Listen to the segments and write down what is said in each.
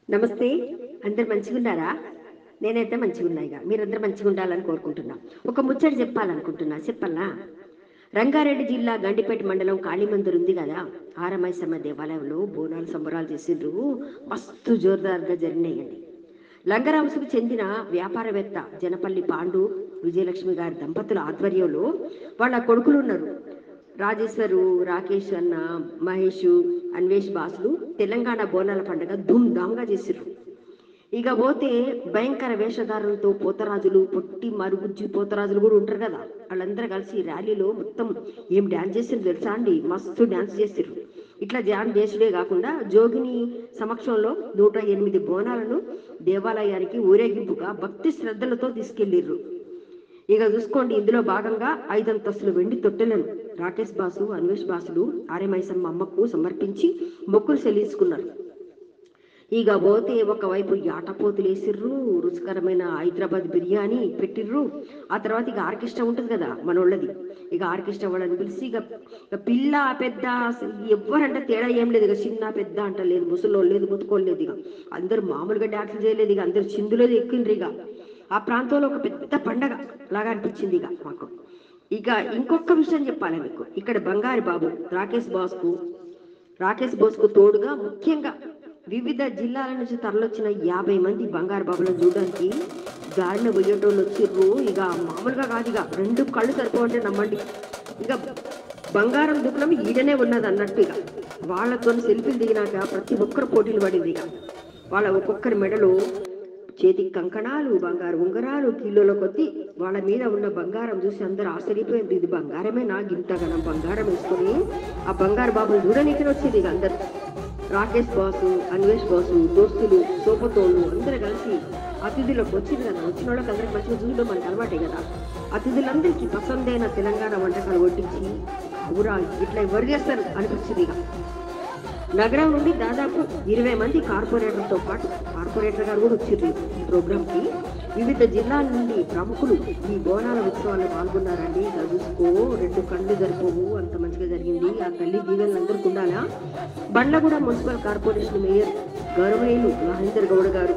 నమస్తే అందరు మంచిగా ఉన్నారా నేనైతే మంచిగా ఉన్నాయిగా మీరందరూ మంచిగా ఉండాలని కోరుకుంటున్నా ఒక ముచ్చట చెప్పాలనుకుంటున్నా చెప్పాలా రంగారెడ్డి జిల్లా గండిపేట మండలం కాళీమందిర్ ఉంది కదా ఆరమైసమ్మ దేవాలయంలో బోనాలు సంబరాలు చేసిండ్రు మస్తు జోరుదారుగా జరిగినాయండి లంగరాంశకు చెందిన వ్యాపారవేత్త జనపల్లి పాండు విజయలక్ష్మి గారి దంపతుల ఆధ్వర్యంలో వాళ్ళ కొడుకులు ఉన్నారు రాజేశ్వరు రాకేష్ అన్న మహేష్ అన్వేష్ బాసులు తెలంగాణ బోనాల పండుగ ధూమ్ ధామ్గా చేసిర్రు ఇక పోతే భయంకర వేషధారులతో పోతరాజులు పొట్టి మరుగుజ్జి పోతరాజులు కూడా ఉంటారు కదా వాళ్ళందరూ కలిసి ర్యాలీలో మొత్తం ఏం డ్యాన్స్ చేసిర్రు తెలుసా అండి మస్తు డ్యాన్స్ చేసిర్రు ఇట్లా డ్యాన్స్ చేసుడే కాకుండా జోగిని సమక్షంలో నూట ఎనిమిది బోనాలను దేవాలయానికి ఊరేగింపుగా భక్తి శ్రద్ధలతో తీసుకెళ్లిర్రు ఇక చూసుకోండి ఇందులో భాగంగా ఐదంతస్తులు వెండి తొట్టెలను రాకేష్ బాసు అన్వేష్ బాసులు ఆర్యమైసమ్మ అమ్మకు సమర్పించి మొక్కులు చెల్లించుకున్నారు ఇక పోతే ఒకవైపు యాటపోతులు వేసిర్రు రుచికరమైన హైదరాబాద్ బిర్యానీ పెట్టిర్రు ఆ తర్వాత ఇక ఆర్కెస్ట్రా ఉంటుంది కదా మనోళ్ళది ఇక ఆర్కెస్ట్రా వాళ్ళని పిలిచి ఇక ఇక పిల్ల పెద్ద అసలు ఎవరంటే తేడా ఏం లేదు ఇక చిన్న పెద్ద అంట లేదు ముసలోళ్ళు లేదు ముతుకోలేదు ఇక అందరూ మామూలుగా డాన్సులు చేయలేదు ఇక అందరు చిందులేదు ఎక్కిండ్రు ఇక ఆ ప్రాంతంలో ఒక పెద్ద పండగ లాగా అనిపించింది ఇక మాకు ఇక ఇంకొక విషయం చెప్పాలి మీకు ఇక్కడ బంగారు బాబు రాకేష్ బాస్కు రాకేష్ బోస్కు తోడుగా ముఖ్యంగా వివిధ జిల్లాల నుంచి తరలొచ్చిన యాభై మంది బంగారు బాబులను చూడడానికి దారిన పోయేటోళ్ళు వచ్చిర్రు ఇక మామూలుగా కాదు ఇక రెండు కళ్ళు సరిపోవంటే నమ్మండి ఇక బంగారం దుకాణం ఈడనే ఉన్నది అన్నట్టు ఇక వాళ్ళతో సెల్ఫీలు దిగినాక ప్రతి ఒక్కరు పోటీలు పడింది ఇక వాళ్ళ ఒక్కొక్కరి మెడలో చేతికి కంకణాలు బంగారు ఉంగరాలు కిలోల కొద్దీ వాళ్ళ మీద ఉన్న బంగారం చూసి అందరూ ఆశ్చర్యపోయింది ఇది బంగారమే నాకు ఇంతగనం బంగారం వేసుకొని ఆ బంగారు బాబుని చూడనీకి వచ్చింది ఇక అందరు రాకేష్ బాసు అన్వేష్ బాసు దోస్తులు సోపతోళ్ళు అందరూ కలిసి అతిథులకు వచ్చింది కదా వచ్చిన వాళ్ళకి అందరికి మంచిగా చూడడం మనకి అలవాటే కదా అతిథులందరికీ పసందైన తెలంగాణ వంటకాలు వడ్డించి ఊరా ఇట్లా ఎవరు చేస్తారు అనిపించింది ఇక నగరం నుండి దాదాపు ఇరవై మంది కార్పొరేటర్తో పాటు కార్పొరేటర్ గారు కూడా వచ్చారు ఈ ప్రోగ్రామ్కి వివిధ జిల్లాల నుండి ప్రముఖులు ఈ బోనాల ఉత్సవాల్లో పాల్గొన్నారండి ఇక చూసుకో రెండు కళ్ళు జరిపోవు అంత మంచిగా జరిగింది ఆ తల్లి దీవెనలు అందరికి ఉండాలా బండ్లగూడ మున్సిపల్ కార్పొరేషన్ మేయర్ గౌరవనీయులు మహేందర్ గౌడ్ గారు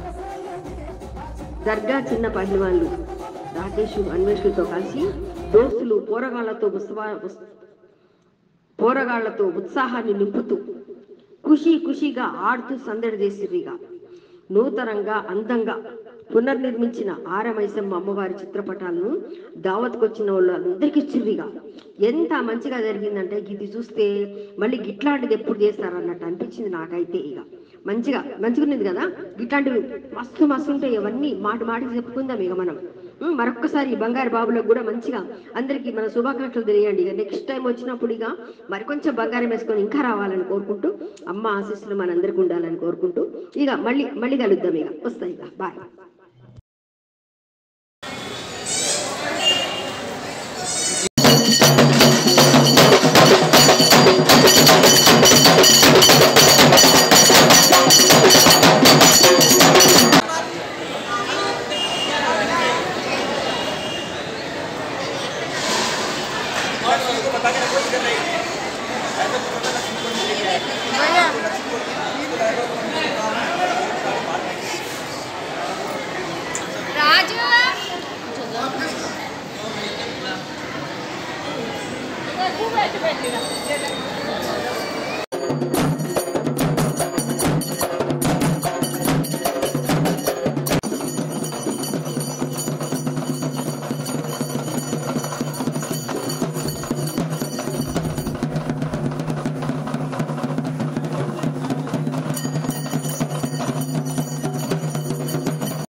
దర్గా చిన్న పహిల్వాన్లు రాకేష్ అన్వేషులతో కలిసి దోస్తులు పోరగాళ్లతో ఉత్సవా ఉస్- పోరగాళ్లతో ఉత్సాహాన్ని నింపుతూ ఖుషి ఖుషిగా ఆడుతూ సందడి చేసిర్రిగా నూతనంగా అందంగా పునర్నిర్మించిన ఆరమైసమ్మ అమ్మవారి చిత్రపటాలను దావత్కొచ్చిన వాళ్ళు అందరికీ ఇచ్చిర్రిగా ఎంత మంచిగా జరిగిందంటే ఇది చూస్తే మళ్ళీ గిట్లాంటిది ఎప్పుడు చేస్తారన్నట్టు అనిపించింది నాకైతే ఇక మంచిగా మంచిగా ఉన్నది కదా ఇట్లాంటివి మస్తు మస్తు ఉంటాయి అవన్నీ మాటి మాటికి చెప్పుకుందాం ఇక మనం ఉం, మరొక్కసారి ఈ బంగారు బాబులకు కూడా మంచిగా అందరికీ మన శుభాకాంక్షలు తెలియండి ఇక నెక్స్ట్ టైం వచ్చినప్పుడు ఇక మరికొంచెం బంగారం వేసుకొని ఇంకా రావాలని కోరుకుంటూ అమ్మ ఆశీస్సులు మనందరికీ ఉండాలని కోరుకుంటూ ఇక మళ్ళీ మళ్ళీ కలుద్దాం ఇక వస్తాయి ఇక బాయ్ రాజు పెట్టిన